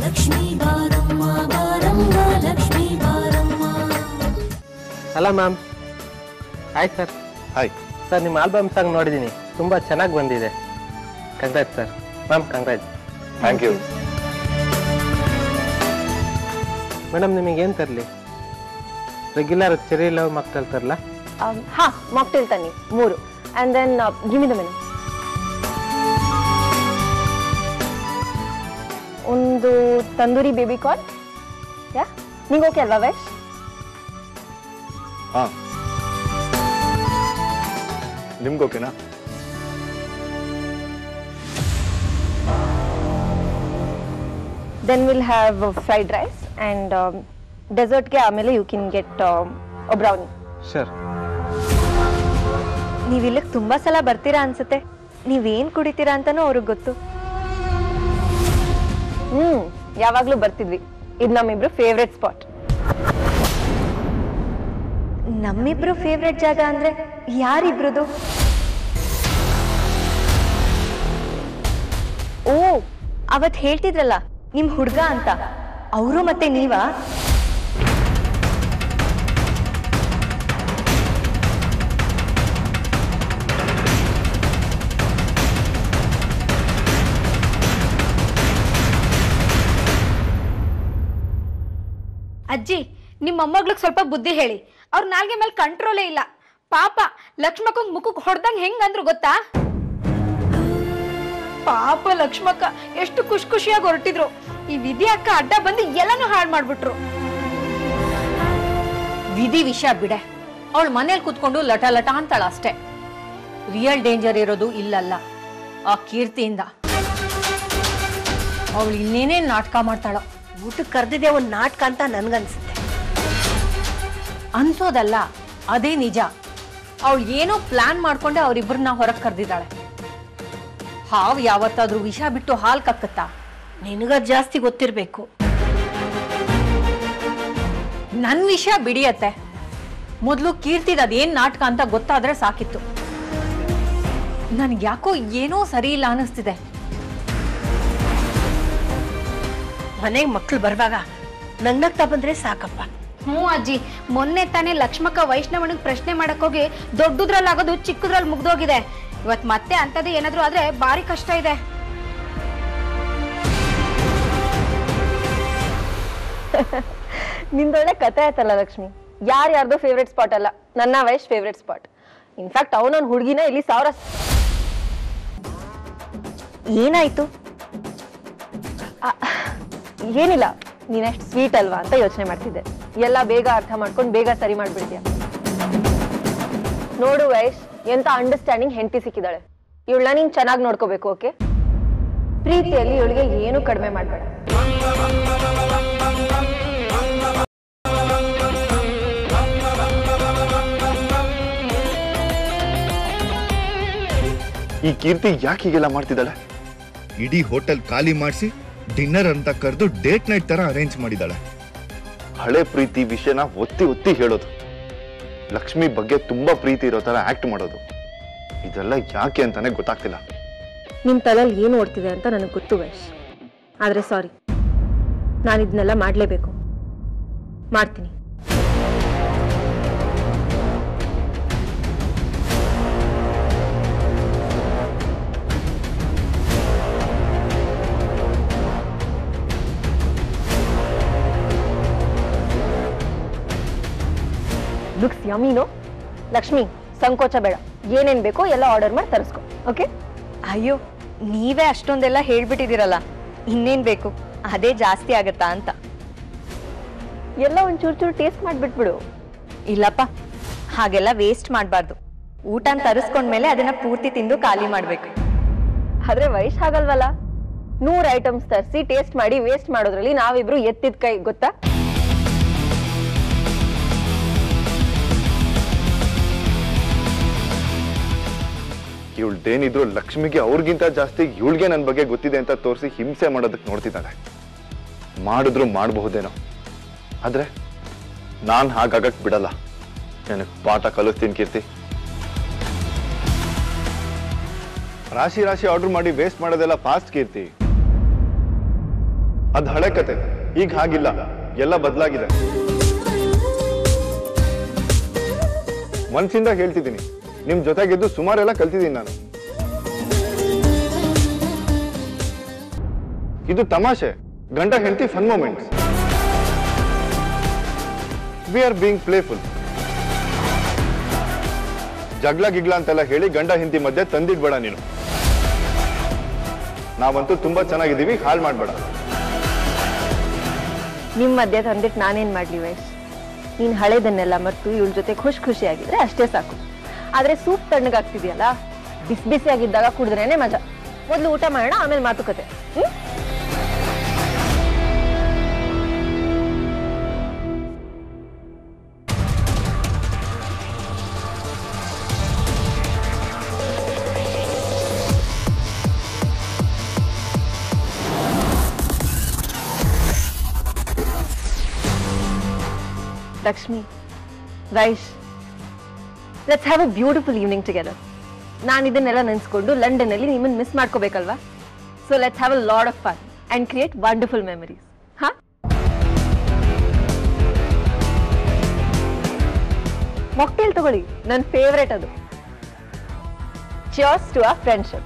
ಲಕ್ಷ್ಮೀ ಬಾರಮ್ಮ ಬಾರಮ್ಮ ಲಕ್ಷ್ಮೀ ಬಾರಮ್ಮ ಹಲೋ ಮ್ಯಾಮ್ ಆಯ್ತು ಸರ್ ಹಾಯ್ ಸರ್ ನಿಮ್ಮ ಆಲ್ಬಮ್ ಸಾಂಗ್ ನೋಡಿದ್ದೀನಿ ತುಂಬ ಚೆನ್ನಾಗಿ ಬಂದಿದೆ congrats sir ma'am congrats thank you madam ನಿಮಗೆ ಏನು ತರಲಿ ರೆಗ್ಯುಲರ್ ಚೆರಿ ಲವ್ ಮಕ್ಕಳು ತರಲ್ಲ ಹಾ ಮಾಕ್ಟೇಲ್ ತನ್ನಿ ಮೂರು and then gimme the menu ಒಂದು ತಂದೂರಿ ಬೇಬಿ ಕಾರ್ನ್ ಯಾ ನಿಂಗೆ ಓಕೆ ಅಲ್ವಾ ವೈಶ್ ಹಾ ನಿಮ್ಗೆ ಓಕೆನಾ then will have fried rice and ಡೆಸರ್ಟ್ಗೆ ಆಮೇಲೆ you can get brownie sure ನೀವು ಇಲ್ಲಿಗೆ ತುಂಬಾ ಸಲ ಬರ್ತೀರಾ ಅನ್ಸುತ್ತೆ ನೀವೇನ್ ಕುಡಿತೀರಾ ಅಂತಾನೂ ಅವ್ರಿಗೆ ಗೊತ್ತು ಹ್ಮ್ ಯಾವಾಗ್ಲೂ ಬರ್ತಿದ್ವಿ ಇದು ನಮ್ಮಿಬ್ರು ಫೇವ್ರೆಟ್ ಸ್ಪಾಟ್ ನಮ್ಮಿಬ್ರು ಫೇವ್ರೆಟ್ ಜಾಗ ಅಂದ್ರೆ ಯಾರಿಬ್ರದು ಓ ಅವತ್ ಹೇಳ್ತಿದ್ರಲ್ಲ ನಿಮ್ ಹುಡ್ಗ ಅಂತ ಅವರು ಮತ್ತೆ ನೀವಾ ಅಜ್ಜಿ ನಿಮ್ಮ ಮೊಮ್ಮಗ್ಳಿಗೆ ಸ್ವಲ್ಪ ಬುದ್ಧಿ ಹೇಳಿ ಅವ್ರ ನಾಲ್ಗೆ ಮೇಲೆ ಕಂಟ್ರೋಲೇ ಇಲ್ಲ ಪಾಪ ಲಕ್ಷ್ಮಕ್ಕಂಗ್ ಮುಖಕ್ಕೆ ಹೊಡ್ದಂಗ್ ಹೆಂಗ್ ಅಂದ್ರು ಗೊತ್ತಾ ಪಾಪ ಲಕ್ಷ್ಮಕ್ಕ ಎಷ್ಟು ಖುಷಿ ಖುಷಿಯಾಗಿ ಹೊರಟಿದ್ರು ಈ ವಿಧಿ ಅಕ್ಕ ಅಡ್ಡ ಬಂದು ಎಲ್ಲಾನು ಹಾಳು ಮಾಡ್ಬಿಟ್ರು ವಿಧಿ ವಿಷಯ ಬಿಡೆ ಅವಳು ಮನೇಲಿ ಕುತ್ಕೊಂಡು ಲಟ ಲಟ ಅಂತಾಳ ಅಷ್ಟೇ ರಿಯಲ್ ಡೇಂಜರ್ ಇರೋದು ಇಲ್ಲಲ್ಲ ಆ ಕೀರ್ತಿಯಿಂದ ಅವಳು ಇನ್ನೇನೇನ್ ನಾಟಕ ಮಾಡ್ತಾಳೋ ಊಟಕ್ಕೆ ಕರೆದಿದೆ ಒಂದು ನಾಟಕ ಅಂತ ನನ್ಗನ್ಸುತ್ತೆ ಅನ್ಸೋದಲ್ಲ ಅದೇ ನಿಜ ಅವಳು ಏನೋ ಪ್ಲಾನ್ ಮಾಡ್ಕೊಂಡೆ ಅವರಿಬ್ಬರನ್ನ ಹೊರಗೆ ಕರೆದಿದ್ದಾಳೆ ಹಾವು ಯಾವತ್ತಾದ್ರೂ ವಿಷ ಬಿಟ್ಟು ಹಾಲು ಕಕ್ಕತ್ತಾ ನಿನಗದ್ ಜಾಸ್ತಿ ಗೊತ್ತಿರ್ಬೇಕು ನನ್ ವಿಷಯ ಬಿಡಿಯತ್ತೆ ಮೊದಲು ಕೀರ್ತಿದ್ ಅದೇನ್ ನಾಟಕ ಅಂತ ಗೊತ್ತಾದ್ರೆ ಸಾಕಿತ್ತು ನನ್ಗೆ ಯಾಕೋ ಏನೋ ಸರಿ ಇಲ್ಲ ಅನಿಸ್ತಿದೆ ಮನೆಗೆ ಮಕ್ಳು ಬರುವಾಗ ನಗ್ನಗ್ತಾ ಬಂದ್ರೆ ಸಾಕಪ್ಪ ಹ್ಞೂ ಅಜ್ಜಿ ಮೊನ್ನೆ ತಾನೇ ಲಕ್ಷ್ಮಕ್ಕ ವೈಷ್ಣವನಿಗೆ ಪ್ರಶ್ನೆ ಮಾಡಕ್ ಹೋಗಿ ದೊಡ್ಡದ್ರಲ್ಲಾಗೋದು ಚಿಕ್ಕದ್ರಲ್ಲಿ ಮುಗ್ದೋಗಿದೆ ಇವತ್ ಮತ್ತೆ ಅಂತದೇ ಏನಾದ್ರೂ ಆದ್ರೆ ಭಾರಿ ಕಷ್ಟ ಇದೆ ನಿಂದೊಳ್ಳೆ ಕತೆ ಆಯ್ತಲ್ಲ ಲಕ್ಷ್ಮಿ ಯಾರು ಯಾರ್ದೋ ಫೇವ್ರೆಟ್ ಸ್ಪಾಟ್ ಅಲ್ಲ ನನ್ನ ವಯಸ್ ಫೇವ್ರೆಟ್ ಸ್ಪಾಟ್ ಇನ್ಫ್ಯಾಕ್ಟ್ ಅವನೊಂದು ಹುಡುಗಿನ ಇಲ್ಲಿ ಸಾವಿರ ಏನಾಯ್ತು ಆ, ಏನಿಲ್ಲ ನೀನೆಷ್ಟು ಸ್ವೀಟ್ ಅಲ್ವಾ ಅಂತ ಯೋಚನೆ ಮಾಡ್ತಿದ್ದೆ ಎಲ್ಲ ಬೇಗ ಅರ್ಥ ಮಾಡ್ಕೊಂಡು ಬೇಗ ಸರಿ ಮಾಡ್ಬಿಡ್ತೀಯ ನೋಡು ವಯಸ್ ಎಂತ ಅಂಡರ್ಸ್ಟ್ಯಾಂಡಿಂಗ್ ಹೆಂಡತಿ ಸಿಕ್ಕಿದಾಳೆ ಇವಳನ್ನ ನೀನ್ ಚೆನ್ನಾಗಿ ನೋಡ್ಕೋಬೇಕು ಓಕೆ ಪ್ರೀತಿಯಲ್ಲಿ ಇವಳಿಗೆ ಏನು ಕಡಿಮೆ ಮಾಡ್ಬೇಡ ಈ ಕೀರ್ತಿ ಯಾಕೆ ಹೀಗೆಲ್ಲ ಮಾಡ್ತಿದ್ದಾಳೆ ಇಡೀ ಹೋಟೆಲ್ ಖಾಲಿ ಮಾಡಿಸಿ ಡಿನ್ನರ್ ಅಂತ ಕರೆದು ಡೇಟ್ ನೈಟ್ ತರ ಅರೇಂಜ್ ಮಾಡಿದಾಳೆ ಹಳೆ ಪ್ರೀತಿ ವಿಷಯನ ಒತ್ತಿ ಒತ್ತಿ ಹೇಳೋದು ಲಕ್ಷ್ಮಿ ಬಗ್ಗೆ ತುಂಬಾ ಪ್ರೀತಿ ಇರೋ ತರ ಆಕ್ಟ್ ಮಾಡೋದು ಇದೆಲ್ಲ ಯಾಕೆ ಅಂತಾನೆ ಗೊತ್ತಾಗ್ತಿಲ್ಲ ನಿಮ್ ತಲೆಯಲ್ಲಿ ಏನು ಓಡ್ತಿದೆ ಅಂತ ನನಗೆ ಗೊತ್ತು ವಯಸ್ ಆದ್ರೆ ಸಾರಿ ನಾನು ಇದನ್ನೆಲ್ಲ ಮಾಡಲೇಬೇಕು ಮಾಡ್ತೀನಿ ಲುಕ್ಸ್ ಯಮೀನೋ ಲಕ್ಷ್ಮಿ ಸಂಕೋಚ ಬೇಡ ಏನೇನ್ ಬೇಕೋ ಎಲ್ಲ ಆರ್ಡರ್ ಮಾಡಿ ತರಿಸ್ಕೊ ಓಕೆ ಅಯ್ಯೋ ನೀವೇ ಅಷ್ಟೊಂದೆಲ್ಲ ಹೇಳ್ಬಿಟ್ಟಿದ್ದೀರಲ್ಲ ಇನ್ನೇನ್ ಬೇಕು ಅದೇ ಜಾಸ್ತಿ ಆಗತ್ತಾ ಅಂತ ಎಲ್ಲ ಒಂದ್ ಚೂರ್ ಚೂರ್ ಟೇಸ್ಟ್ ಮಾಡ್ಬಿಟ್ಬಿಡು ಇಲ್ಲಪ್ಪ ಹಾಗೆಲ್ಲ ವೇಸ್ಟ್ ಮಾಡಬಾರ್ದು ಊಟನ ತರಿಸ್ಕೊಂಡ್ಮೇಲೆ ಅದನ್ನ ಪೂರ್ತಿ ತಿಂದು ಖಾಲಿ ಮಾಡ್ಬೇಕು ಆದ್ರೆ ವಯಸ್ಸು ಹಾಗಲ್ವಲ್ಲ ನೂರ್ ಐಟಮ್ಸ್ ತರಿಸಿ ಟೇಸ್ಟ್ ಮಾಡಿ ವೇಸ್ಟ್ ಮಾಡೋದ್ರಲ್ಲಿ ನಾವಿಬ್ರು ಎತ್ತಿದ ಕೈ ಗೊತ್ತಾ ಇವಳ್ದೇನಿದ್ರು ಲಕ್ಷ್ಮಿಗೆ ಅವ್ರಿಗಿಂತ ಜಾಸ್ತಿ ಇವಳಿಗೆ ನನ್ನ ಬಗ್ಗೆ ಗೊತ್ತಿದೆ ಅಂತ ತೋರಿಸಿ ಹಿಂಸೆ ಮಾಡೋದಕ್ಕೆ ನೋಡ್ತಿದ್ದಾಳೆ ಮಾಡಿದ್ರು ಮಾಡಬಹುದೇನೋ ಆದ್ರೆ ನಾನು ಹಾಗಾಗಕ್ ಬಿಡಲ್ಲ ನನಗೆ ಪಾಠ ಕಲಿಸ್ತೀನಿ ಕೀರ್ತಿ ರಾಶಿ ರಾಶಿ ಆರ್ಡರ್ ಮಾಡಿ ವೇಸ್ಟ್ ಮಾಡೋದೆಲ್ಲ ಫಾಸ್ಟ್ ಕೀರ್ತಿ ಅದ್ ಹಳೆ ಕತೆ ಈಗ ಹಾಗಿಲ್ಲ ಎಲ್ಲ ಬದಲಾಗಿದೆ ಮನ್ಸಿಂದ ಹೇಳ್ತಿದ್ದೀನಿ ನಿಮ್ ಜೊತೆಗಿದ್ದು ಸುಮಾರೆಲ್ಲ ಕಲ್ತಿದ್ದೀನಿ ನಾನು ಇದು ತಮಾಷೆ ಗಂಡ ಹೆಂಡತಿ fun moments we are being playful juggle giggle ಅಂತೆಲ್ಲ ಹೇಳಿ ಗಂಡ ಹೆಂಡತಿ ಮಧ್ಯೆ ತಂದಿಡ್ಬೇಡ ನೀನು ನಾವಂತೂ ತುಂಬಾ ಚೆನ್ನಾಗಿದ್ದೀವಿ ಹಾಳು ಮಾಡ್ಬೇಡ ನಿಮ್ಮ ಮಧ್ಯೆ ತಂದಿಟ್ಟು ನಾನೇನ್ ಮಾಡ್ಲಿ ವಯಸ್ ನೀನ್ ಹಳೇದನ್ನೆಲ್ಲ ಮರ್ತು ಇವಳ ಜೊತೆ ಖುಷಿ ಖುಷಿಯಾಗಿದ್ರೆ ಅಷ್ಟೇ ಸಾಕು ಆದ್ರೆ ಸೂಪ್ ತಣ್ಣಗಾಗ್ತಿದ್ಯಲ್ಲ ಬಿಸಿ ಬಿಸಿಯಾಗಿದ್ದಾಗ ಕುಡಿದ್ರೇನೆ ಮಜಾ ಮೊದ್ಲು ಊಟ ಮಾಡೋಣ ಆಮೇಲೆ ಮಾತುಕತೆ ಹ್ಮ್ Lakshmi Vaish let's have a beautiful evening together ನಾನು ಇದನ್ನೆಲ್ಲ ನೆನೆಸ್ಕೊಂಡು ಲಂಡನ್ನಲ್ಲಿ ನಿಮ್ಮನ್ನು ಮಿಸ್ ಮಾಡ್ಕೋಬೇಕಲ್ವಾ so let's have a load of fun and create wonderful memories ಹಾ ಮೊಕ್ಟೇಲ್ ತಗೊಳ್ಳಿ ನನ್ನ ಫೇವ್ರೇಟ್ ಅದು ಚಿಯರ್ಸ್ ಟು ಅ ಫ್ರೆಂಡ್ಶಿಪ್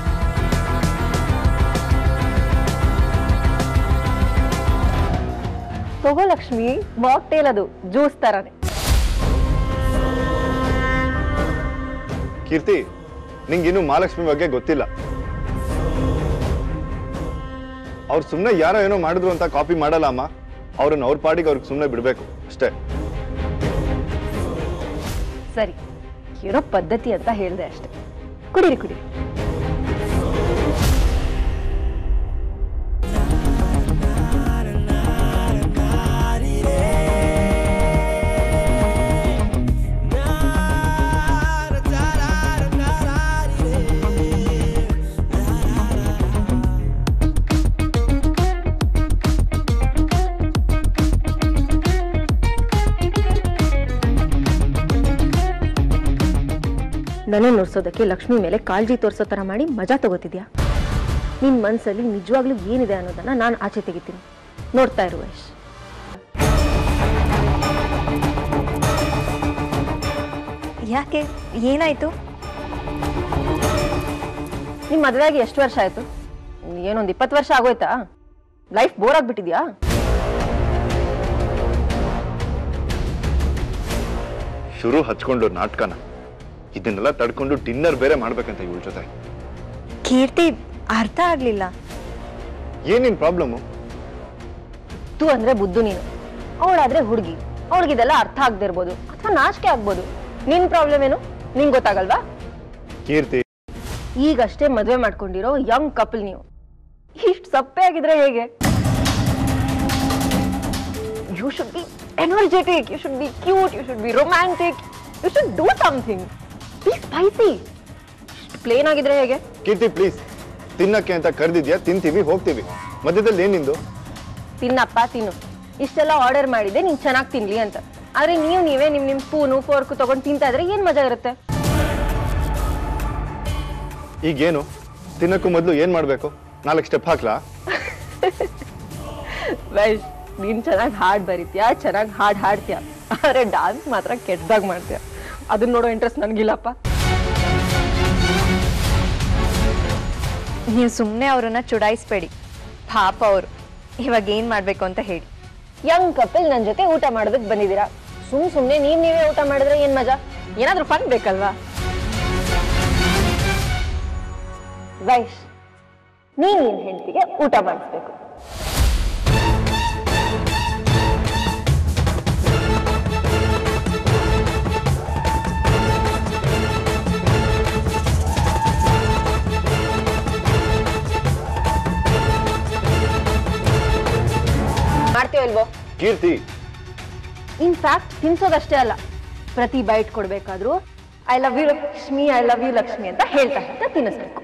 ತಗೋ ಲಕ್ಷ್ಮಿ ಮಾಕ್ಟೇಲ್ ಅದು ಜ್ಯೂಸ್ ತರಾನೆ ಕೀರ್ತಿ ನಿಂಗಿನ್ನು ಮಹಾಲಕ್ಷ್ಮಿ ಬಗ್ಗೆ ಗೊತ್ತಿಲ್ಲ ಅವ್ರು ಸುಮ್ಮನೆ ಯಾರೋ ಏನೋ ಮಾಡಿದ್ರು ಅಂತ ಕಾಪಿ ಮಾಡಲ್ಲ ಅಮ್ಮ ಅವ್ರನ್ನ ಅವ್ರ ಪಾಡಿಗೆ ಅವ್ರಿಗೆ ಸುಮ್ಮನೆ ಬಿಡಬೇಕು ಅಷ್ಟೇ ಸರಿ ಏನೋ ಪದ್ಧತಿ ಅಂತ ಹೇಳ್ದೆ ಅಷ್ಟೆ ಕುಡೀರಿ ಕುಡೀರಿ ನನ್ನ ನುಡ್ಸೋದಕ್ಕೆ ಲಕ್ಷ್ಮಿ ಮೇಲೆ ಕಾಳಜಿ ತೋರಿಸೋ ಥರ ಮಾಡಿ ಮಜಾ ತಗೋತಿದ್ಯಾ ನಿನ್ ಮನ್ಸಲ್ಲಿ ನಿಜವಾಗ್ಲೂ ಏನಿದೆ ಅನ್ನೋದನ್ನ ನಾನು ಆಚೆ ತೆಗಿತೀನಿ ನೋಡ್ತಾ ಇರು ವಯಶ್ ಯಾಕೆ ಏನಾಯ್ತು ನಿಮ್ ಮದುವೆಯಾಗಿ ಎಷ್ಟು ವರ್ಷ ಆಯ್ತು ಏನೊಂದು ಇಪ್ಪತ್ತು ವರ್ಷ ಆಗೋಯ್ತಾ ಲೈಫ್ ಬೋರ್ ಆಗ್ಬಿಟ್ಟಿದ್ಯಾ ಶುರು ಹಚ್ಕೊಂಡು ನಾಟಕನ ಇದನ್ನೆಲ್ಲ ತಡ್ಕೊಂಡು ಡಿನ್ನರ್ ಬೇರೆ ಮಾಡ್ಬೇಕಂತ ಇವಳ ಜೊತೆ ಕೀರ್ತಿ ಅರ್ಥ ಆಗ್ಲಿಲ್ಲ ಏನಿನ್ ಪ್ರಾಬ್ಲಮ್ಮು ತು ಅಂದ್ರೆ ಬುದ್ಧು ನೀನು ಅವಳಾದ್ರೆ ಹುಡುಗಿ ಅವಳಿಗಿದೆಲ್ಲ ಅರ್ಥ ಆಗದೆ ಇರ್ಬೋದು ಅಥವಾ ನಾಚಿಕೆ ಆಗ್ಬೋದು ನಿನ್ ಪ್ರಾಬ್ಲಮ್ ಏನು ನಿಂಗ್ ಗೊತ್ತಾಗಲ್ವಾ ಕೀರ್ತಿ ಈಗಷ್ಟೇ ಮದ್ವೆ ಮಾಡ್ಕೊಂಡಿರೋ ಯಂಗ್ ಕಪಲ್ ನೀವು ಇಷ್ಟು ಸಪ್ಪೆ ಆಗಿದ್ರೆ ಹೇಗೆ you should be energetic you should be cute you should be romantic you should do something be spicy plain ಆಗಿದ್ರೆ ಹೇಗೆ ಕೀರ್ತಿ ಪ್ಲೀಸ್ ತಿನ್ನಕ್ಕೆ ಅಂತ ಕರೆದಿದ್ಯಾ ತಿಂತೀವಿ ಹೋಗ್ತೀವಿ ಮಧ್ಯದಲ್ಲಿ ಏನಿಂದು ತಿನ್ನಪ್ಪ ತಿನ್ನು ಇಷ್ಟೆಲ್ಲ ಆರ್ಡರ್ ಮಾಡಿದೆ ನೀನ್ ಚೆನ್ನಾಗಿ ತಿನ್ಲಿ ಅಂತ ಆದ್ರೆ ನೀವು ನೀವೇ ನಿಮ್ ನಿಮ್ ಸ್ಪೂನು ಫೋರ್ಕು ತಗೊಂಡು ತಿಂತಾ ಇದ್ರೆ ಏನ್ ಮಜಾ ಇರುತ್ತೆ ಈಗೇನು ತಿನ್ನಕ್ಕೂ ಮೊದಲು ಏನ್ ಮಾಡ್ಬೇಕು ನಾಲ್ಕು ಸ್ಟೆಪ್ ಹಾಕ್ಲಾ ವೈಶ್ ನೀನ್ ಚೆನ್ನಾಗಿ ಹಾಡ್ ಬರೀತ್ಯಾ ಚೆನ್ನಾಗಿ ಹಾಡ್ ಹಾಡ್ತೀಯ ಆದ್ರೆ ಡಾನ್ಸ್ ಮಾತ್ರ ಕೆಟ್ಟದಾಗ ಮಾಡ್ತೀಯ ಅದನ್ನ ನೋಡೋ ಇಂಟ್ರೆಸ್ಟ್ ನನ್ಗಿಲ್ಲಪ್ಪ ನೀವು ಸುಮ್ಮನೆ ಅವರನ್ನ ಚುಡಾಯಿಸ್ಬೇಡಿ ಪಾಪ ಅವರು ಇವಾಗ ಏನು ಮಾಡಬೇಕು ಅಂತ ಹೇಳಿ ಯಂಗ್ ಕಪಲ್ ನನ್ ಜೊತೆ ಊಟ ಮಾಡೋದಕ್ ಬಂದಿದ್ದೀರಾ ಸುಮ್ ಸುಮ್ನೆ ನೀವ್ ನೀವೇ ಊಟ ಮಾಡಿದ್ರೆ ಏನ್ ಮಜಾ ಏನಾದ್ರೂ ಫನ್ ಬೇಕಲ್ವಾ ವೈಶ್ ನೀನ್ ನಿನ್ ಹೆಂಡತಿಗೆ ಊಟ ಮಾಡಿಸ್ಬೇಕು ಮಾಡ್ತೀವೋ ಇಲ್ವೋ ಕೀರ್ತಿ ಇನ್ಫ್ಯಾಕ್ಟ್ ತಿನ್ಸೋದಷ್ಟೇ ಅಲ್ಲ ಪ್ರತಿ ಬೈಟ್ ಕೊಡ್ಬೇಕಾದ್ರೂ I love you Lakshmi I love you Lakshmi ಅಂತ ಹೇಳ್ತಾ ಹೇಳ್ತಾ ತಿನ್ನಿಸ್ಬೇಕು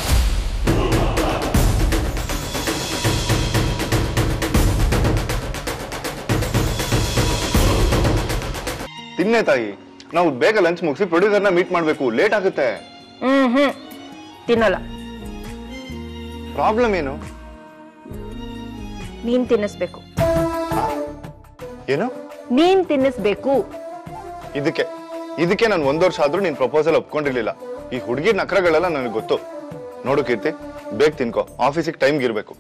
ತಿನ್ನೆ ತಾಯಿ ನಾವು ಬೇಗ ಲಂಚ್ ಮುಗಿಸಿ ಪ್ರೊಡ್ಯೂಸರ್ನ ಮೀಟ್ ಮಾಡ್ಬೇಕು ಲೇಟ್ ಆಗುತ್ತೆ ಹ್ಮ್ ಹ್ಮ್ ತಿನ್ನಲ್ಲ ಪ್ರಾಬ್ಲಮ್ ಏನು ನೀನ್ ತಿನ್ನಿಸ್ಬೇಕು ಏನು ನೀನ್ ತಿನ್ನಿಸ್ಬೇಕು ಇದಕ್ಕೆ ಇದಕ್ಕೆ ನಾನು ಒಂದ್ ವರ್ಷ ಆದ್ರೂ ನಿನ್ ಪ್ರಪೋಸಲ್ ಒಪ್ಕೊಂಡಿರ್ಲಿಲ್ಲ ಈ ಹುಡುಗಿ ನಕರಗಳೆಲ್ಲ ನನಗೆ ಗೊತ್ತು ನೋಡು ಕೀರ್ತಿ ಬೇಗ ತಿನ್ಕೋ ಆಫೀಸಿಗೆ ಟೈಮ್ಗೆ ಇರ್ಬೇಕು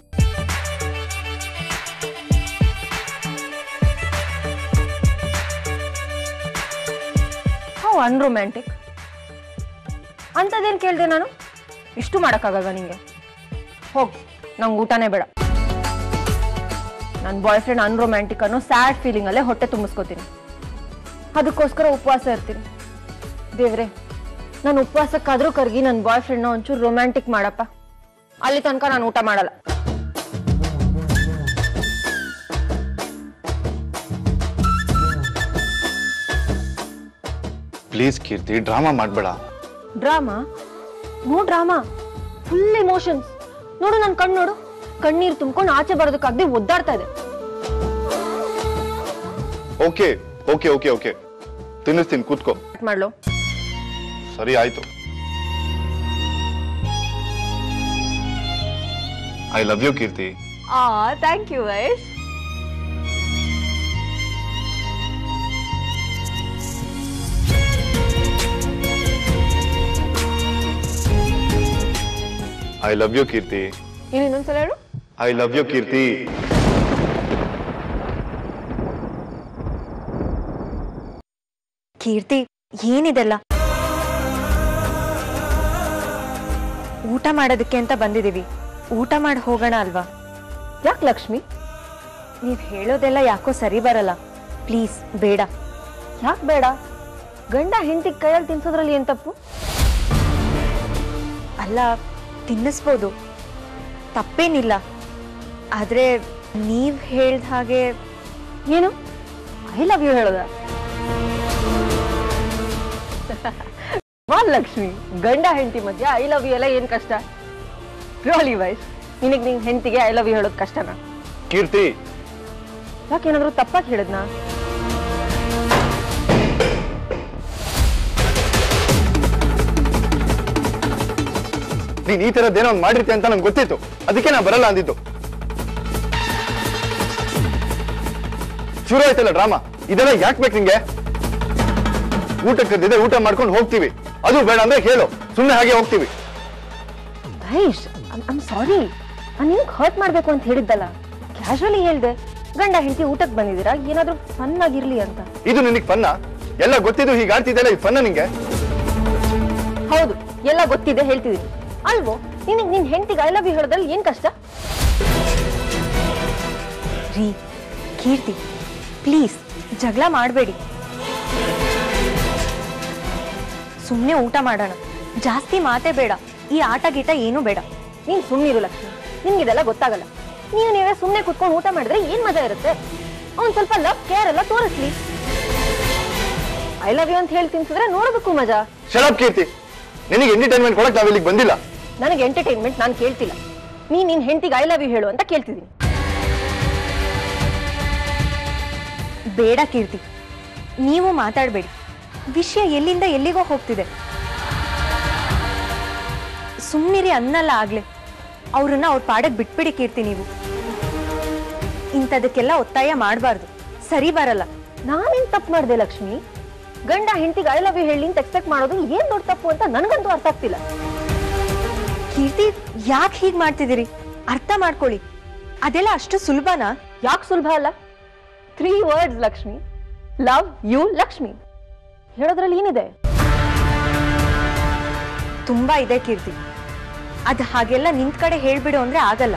ಹೌ ಅನ್ರೊಮ್ಯಾಂಟಿಕ್ ಅಂಥದ್ದೇನು ಕೇಳಿದೆ ನಾನು ಇಷ್ಟು ಮಾಡೋಕ್ಕಾಗಲ್ವಾ ನಿಂಗೆ ಹೋಗ್ ನಂಗೆ ಊಟನೇ ಬೇಡ ನನ್ನ ಬಾಯ್ ಫ್ರೆಂಡ್ ಅನ್ರೊಮ್ಯಾಂಟಿಕ್ ಅನ್ನೋ ಸ್ಯಾಡ್ ಫೀಲಿಂಗಲ್ಲೇ ಹೊಟ್ಟೆ ತುಂಬಿಸ್ಕೋತೀನಿ ಅದಕ್ಕೋಸ್ಕರ ಉಪವಾಸ ಇರ್ತೀನಿ ದೇವ್ರೆ ನಾನು ಉಪವಾಸಕ್ಕಾದ್ರೂ ಕರ್ಗಿ ನನ್ನ ಬಾಯ್ ಫ್ರೆಂಡ್ನ ಒಂಚೂರು ರೊಮ್ಯಾಂಟಿಕ್ ಮಾಡಪ್ಪ ಅಲ್ಲಿ ತನಕ ನಾನು ಊಟ ಮಾಡಲ್ಲ ಪ್ಲೀಸ್ ಕೀರ್ತಿ ಡ್ರಾಮಾ ಮಾಡ್ಬೇಡ drama no drama full emotions ನೋಡು ನನ್ನ ಕಣ್ಣು ನೋಡು ಕಣ್ಣೀರು ತುಂಬ್ಕೊಂಡು ಆಚೆ ಬರೋದಕ್ಕಾಗದೆ ಒದ್ದಾಡ್ತಾ ಇದೆ ಓಕೆ ಓಕೆ ಓಕೆ ಓಕೆ ತಿನ್ನಿಸ್ತೀನಿ ಕೂತ್ಕೋ ಕಟ್ ಮಾಡ್ಲು ಸರಿ ಆಯ್ತು ಐ ಲವ್ ಯು ಕೀರ್ತಿ ಆ thank you Vaish I love you Keerthi ನೀನು ಇನ್ನೊಂದ್ಸಲ ಹೇಳು I love you Keerthi Keerthi ಏನಿದೆಲ್ಲ ಊಟ ಮಾಡೋದಕ್ಕೆ ಅಂತ ಬಂದಿದೀವಿ ಊಟ ಮಾಡಿ ಹೋಗೋಣ ಅಲ್ವಾ ಯಾಕೆ ಲಕ್ಷ್ಮಿ ನೀವ್ ಹೇಳೋದೆಲ್ಲ ಯಾಕೋ ಸರಿ ಬರಲ್ಲ ಪ್ಲೀಸ್ ಬೇಡ ಯಾಕೆ ಬೇಡ ಗಂಡ ಹೆಂಡತಿ ಕೈಯಲ್ಲಿ ತಿನ್ಸೋದ್ರಲ್ಲಿ ಏನ್ ತಪ್ಪು ಅಲ್ಲ ತಿನ್ನಿಸ್ಬೋದು ತಪ್ಪೇನಿಲ್ಲ ಆದ್ರೆ ನೀವ್ ಹೇಳ್ದ ಹಾಗೆ ಏನು ಐ ಲವ್ ಯು ಹೇಳೋದ ವಾ ಲಕ್ಷ್ಮಿ ಗಂಡ ಹೆಂಡತಿ ಮಧ್ಯ ಐ ಲವ್ ಯು ಎಲ್ಲ ಏನ್ ಕಷ್ಟ ರಿಯಲಿ ವೈಸ್ ನಿನಗೆ ನಿನ್ ಹೆಂಡತಿಗೆ ಐ ಲವ್ ಯು ಹೇಳೋದು ಕಷ್ಟನಾ ಕೀರ್ತಿ ಯಾಕೇನಾದ್ರೂ ತಪ್ಪಾಗಿ ಹೇಳಿದ್ನಾ ನೀನ್ ಈ ತರದ್ದೇನೋ ಒಂದ್ ಮಾಡಿರ್ತೆ ಅಂತ ನಂಗೆ ಗೊತ್ತಿತ್ತು ಅದಕ್ಕೆ ನಾ ಬರಲ್ಲ ಅಂದಿದ್ದು ಶುರು ಆಯ್ತಲ್ಲ ಡ್ರಾಮಾ ಇದೆಲ್ಲ ಯಾಕೆ ಬೇಕು ನಿಂಗೆ ಊಟಕ್ಕೆ ಕರೆದಿದೆ ಊಟ ಮಾಡ್ಕೊಂಡು ಹೋಗ್ತೀವಿ ಅದು ಬೇಡ ಅಂದ್ರೆ ಹೇಳು ಸುಮ್ಮನೆ ಹಾಗೆ ಹೋಗ್ತೀವಿ ಮಹೇಶ್ ಐಮ್ ಸಾರಿ ನಾನು ನಿನಗೆ ಹರ್ಟ್ ಮಾಡ್ಬೇಕು ಅಂತ ಹೇಳಿದ್ದಲ್ಲ ಕ್ಯಾಶುವಲಿ ಹೇಳ್ದೆ ಗಂಡ ಹೆಂಡತಿ ಊಟಕ್ಕೆ ಬಂದಿದ್ದೀರಾ ಏನಾದ್ರೂ ಫನ್ ಆಗಿರ್ಲಿ ಅಂತ ಇದು ನಿನಗೆ ಫನ್ನ ಎಲ್ಲ ಗೊತ್ತಿದ್ದು ಹೀಗೆ ಆಡ್ತಿದ್ದೆಲ್ಲ ಇದು ಫನ್ನ ನಿಂಗೆ ಹೌದು ಎಲ್ಲ ಗೊತ್ತಿದೆ ಹೇಳ್ತಿದ್ದೀನಿ ಅಲ್ವೋ ನಿನಗೆ ನಿನ್ ಹೆಂಡತಿಗೆ ಐ ಲವ್ ಯು ಹೇಳೋದ್ರಲ್ಲಿ ಏನ್ ಕಷ್ಟ ರೀ ಕೀರ್ತಿ ಪ್ಲೀಸ್ ಜಗಳ ಮಾಡಬೇಡಿ ಸುಮ್ಮನೆ ಊಟ ಮಾಡೋಣ ಜಾಸ್ತಿ ಮಾತೇ ಬೇಡ ಈ ಆಟ ಗೀಟ ಏನೂ ಬೇಡ ನೀನ್ ಸುಮ್ಮನಿರು ಲಕ್ಷ್ಮಿ ನಿನ್ಗಿದೆಲ್ಲ ಗೊತ್ತಾಗಲ್ಲ ನೀವು ನೀವೇ ಸುಮ್ಮನೆ ಕುತ್ಕೊಂಡು ಊಟ ಮಾಡಿದ್ರೆ ಏನ್ ಮಜಾ ಇರುತ್ತೆ ಅವ್ನ್ ಸ್ವಲ್ಪ ಲವ್ ಕೇರ್ ಎಲ್ಲ ತೋರಿಸ್ಲಿ ಐ ಲವ್ ಯು ಅಂತ ಹೇಳಿ ತಿನ್ಸಿದ್ರೆ ನೋಡೋದಕ್ಕೂ ಮಜಾ ಶರಬ್ ಕೀರ್ತಿ ನಿನಗೆ ಎಂಟರ್ಟೈನ್ಮೆಂಟ್ ಕೊಡಕ್ ನಾವ್ ಇಲ್ಲಿಗೆ ಬಂದಿಲ್ಲ ನನಗೆ ಎಂಟರ್ಟೈನ್ಮೆಂಟ್ ನಾನು ಕೇಳ್ತಿಲ್ಲ ನೀ ನಿನ್ ಹೆಂಡತಿಗೆ ಐ ಲವ್ ಯು ಹೇಳು ಅಂತ ಕೇಳ್ತಿದ್ದೀನಿ ಬೇಡ ಕೀರ್ತಿ ನೀವು ಮಾತಾಡಬೇಡಿ ವಿಷಯ ಎಲ್ಲಿಂದ ಎಲ್ಲಿಗೋ ಹೋಗ್ತಿದೆ ಸುಮ್ಮನಿರಿ ಅನ್ನಲ್ಲ ಆಗ್ಲೇ ಅವ್ರನ್ನ ಅವ್ರ ಪಾಡಕ್ ಬಿಟ್ಬಿಡಿ ಕೀರ್ತಿ ನೀವು ಇಂಥದಕ್ಕೆಲ್ಲ ಒತ್ತಾಯ ಮಾಡಬಾರ್ದು ಸರಿ ಬರಲ್ಲ ನಾನೇನ್ ತಪ್ಪು ಮಾಡಿದೆ ಲಕ್ಷ್ಮಿ ಗಂಡ ಹೆಂಡತಿಗೆ ಐ ಲವ್ ಯು ಹೇಳಿ ಅಂತ ಎಕ್ಸ್ಪೆಕ್ಟ್ ಮಾಡೋದು ಏನ್ ದೊಡ್ಡ ತಪ್ಪು ಅಂತ ನನಗಂತೂ ಅರ್ಥ ಆಗ್ತಿಲ್ಲ ಕೀರ್ತಿ ಯಾಕೆ ಹೀಗ್ ಮಾಡ್ತಿದ್ದೀರಿ ಅರ್ಥ ಮಾಡ್ಕೊಳ್ಳಿ ಅದೆಲ್ಲ ಅಷ್ಟು ಸುಲಭನಾ ಯಾಕೆ ಸುಲಭ ಅಲ್ಲ three words Lakshmi love you Lakshmi ಹೇಳೋದ್ರಲ್ಲಿ ಏನಿದೆ ತುಂಬಾ ಇದೆ ಕೀರ್ತಿ ಅದ್ ಹಾಗೆಲ್ಲ ನಿಂತ್ ಕಡೆ ಹೇಳ್ಬಿಡು ಅಂದ್ರೆ ಆಗಲ್ಲ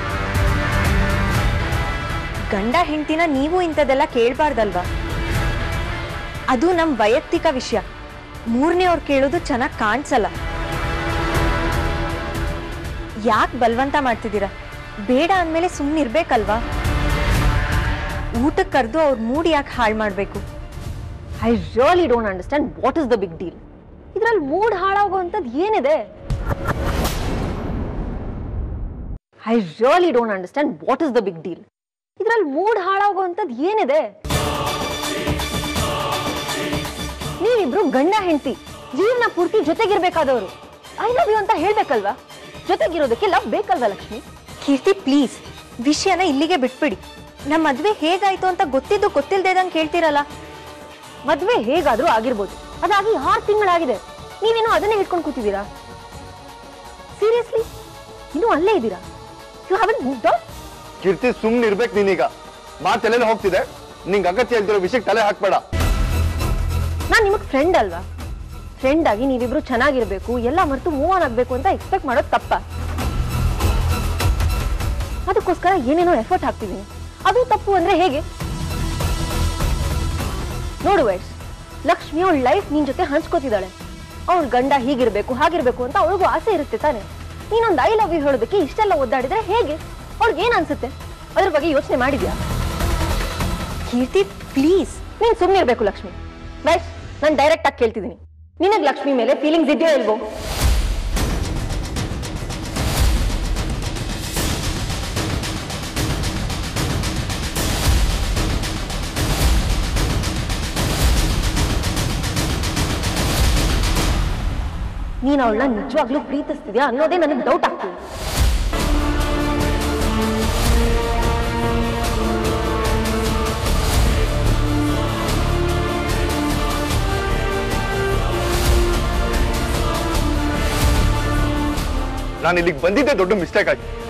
ಗಂಡ ಹೆಂಡತಿನ ನೀವು ಇಂಥದ್ದೆಲ್ಲ ಕೇಳ್ಬಾರ್ದಲ್ವಾ ಅದು ನಮ್ ವೈಯಕ್ತಿಕ ವಿಷಯ ಮೂರನೇ ಅವ್ರು ಕೇಳೋದು ಚೆನ್ನಾಗಿ ಕಾಣಿಸಲ್ಲ ಯಾಕೆ ಬಲ್ವಂತ ಮಾಡ್ತಿದ್ದೀರಾ ಬೇಡ ಅಂದ್ಮೇಲೆ ಸುಮ್ಮನೆ ಇರ್ಬೇಕಲ್ವಾ ಊಟಕ್ಕೆ ಕರೆದು ಅವ್ರ ಮೂಡ್ ಯಾಕೆ ಹಾಳು ಮಾಡಬೇಕು I really don't understand what is the big deal ಇದ್ರಲ್ಲಿ ಮೂಡ್ ಹಾಳಾಗುವಂಥದ್ದು ಏನಿದೆ I really don't understand what is the big deal ಇದ್ರಲ್ಲಿ ಮೂಡ್ ಹಾಳಾಗುವಂಥದ್ದು ಏನಿದೆ ನೀವಿಬ್ರು ಗಂಡ ಹೆಂಡತಿ ಜೀವನ ಪೂರ್ತಿ ಜೊತೆಗಿರ್ಬೇಕಾದವರು ಐ ಲವ್ ಯು ಅಂತ ಹೇಳ್ಬೇಕಲ್ವಾ ಜೊತೆಗಿರೋದಕ್ಕೆ ಲವ್ ಬೇಕಲ್ವಾ ಲಕ್ಷ್ಮಿ ಕೀರ್ತಿ ಪ್ಲೀಸ್ ವಿಷಯನ ಇಲ್ಲಿಗೆ ಬಿಟ್ಬಿಡಿ ನಮ್ಮ ಮದ್ವೆ ಹೇಗಾಯ್ತು ಅಂತ ಗೊತ್ತಿದ್ದು ಗೊತ್ತಿಲ್ದೇದಂಗೆ ಕೇಳ್ತೀರಲ್ಲ ಮದ್ವೆ ಹೇಗಾದ್ರೂ ಆಗಿರ್ಬೋದು ಅದಾಗಿ ಆರು ತಿಂಗಳಾಗಿದೆ ನೀವೇನೋ ಅದನ್ನೇ ಹಿಡ್ಕೊಂಡು ಕೂತಿದ್ದೀರಾ ಸೀರಿಯಸ್ಲಿ ಇನ್ನೂ ಅಲ್ಲೇ ಇದ್ದೀರಾ ಯು ಹ್ಯಾವನ್ ಮೂವ್ಡ್ ಕೀರ್ತಿ ಸುಮ್ನೆ ಇರ್ಬೇಕು ನೀನೀಗ ಮಾತೆಲ್ಲ ಹೋಗ್ತಿದೆ ನಿಂಗೆ ಅಗತ್ಯ ಇಲ್ದಿರೋ ವಿಷಯಕ್ಕೆ ತಲೆ ಹಾಕ್ಬೇಡ ನಾನ್ ನಿಮಗ್ ಫ್ರೆಂಡ್ ಅಲ್ವಾ ಫ್ರೆಂಡ್ ಆಗಿ ನೀವಿಬ್ರು ಚೆನ್ನಾಗಿರ್ಬೇಕು ಎಲ್ಲ ಮರೆತು ಮೂವ್ ಆನ್ ಆಗ್ಬೇಕು ಅಂತ ಎಕ್ಸ್ಪೆಕ್ಟ್ ಮಾಡೋದು ತಪ್ಪ ಅದಕ್ಕೋಸ್ಕರ ಏನೇನೋ ಎಫರ್ಟ್ ಹಾಕ್ತಿದ್ದೀನಿ ಅದು ತಪ್ಪು ಅಂದ್ರೆ ಹೇಗೆ ನೋಡು ವೈಟ್ಸ್ ಲಕ್ಷ್ಮಿ ಅವಳ ಲೈಫ್ ನಿನ್ ಜೊತೆ ಹಂಚ್ಕೋತಿದ್ದಾಳೆ ಅವಳ ಗಂಡ ಹೀಗಿರ್ಬೇಕು ಹಾಗಿರ್ಬೇಕು ಅಂತ ಅವಳಿಗೂ ಆಸೆ ಇರುತ್ತೆ ತಾನೆ ನೀನೊಂದು ಐ ಲವ್ ಯು ಹೇಳೋದಕ್ಕೆ ಇಷ್ಟೆಲ್ಲ ಒದ್ದಾಡಿದ್ರೆ ಹೇಗೆ ಅವಳಿಗೆ ಏನ್ ಅನ್ಸುತ್ತೆ ಅದ್ರ ಬಗ್ಗೆ ಯೋಚನೆ ಮಾಡಿದ್ಯಾ ಕೀರ್ತಿ ಪ್ಲೀಸ್ ನೀನ್ ಸುಮ್ಮನೆ ಇರ್ಬೇಕು ಲಕ್ಷ್ಮಿ ವೈಟ್ಸ್ ನಾನು ಡೈರೆಕ್ಟ್ ಆಗಿ ಕೇಳ್ತಿದ್ದೀನಿ ನಿನಗ್ ಲಕ್ಷ್ಮಿ ಮೇಲೆ ಫೀಲಿಂಗ್ಸ್ ಇದೆಯೋ ಇಲ್ವೋ ನೀನ್ ಅವಳನ್ನ ನಿಜವಾಗ್ಲೂ ಪ್ರೀತಿಸ್ತಿದ್ಯಾ ಅನ್ನೋದೇ ನನಗೆ ಡೌಟ್ ಆಗ್ತಿದೆ ನಾನು ಇಲ್ಲಿಗೆ ಬಂದಿದ್ದೆ ದೊಡ್ಡ ಮಿಸ್ಟೇಕ್ ಆಗಿ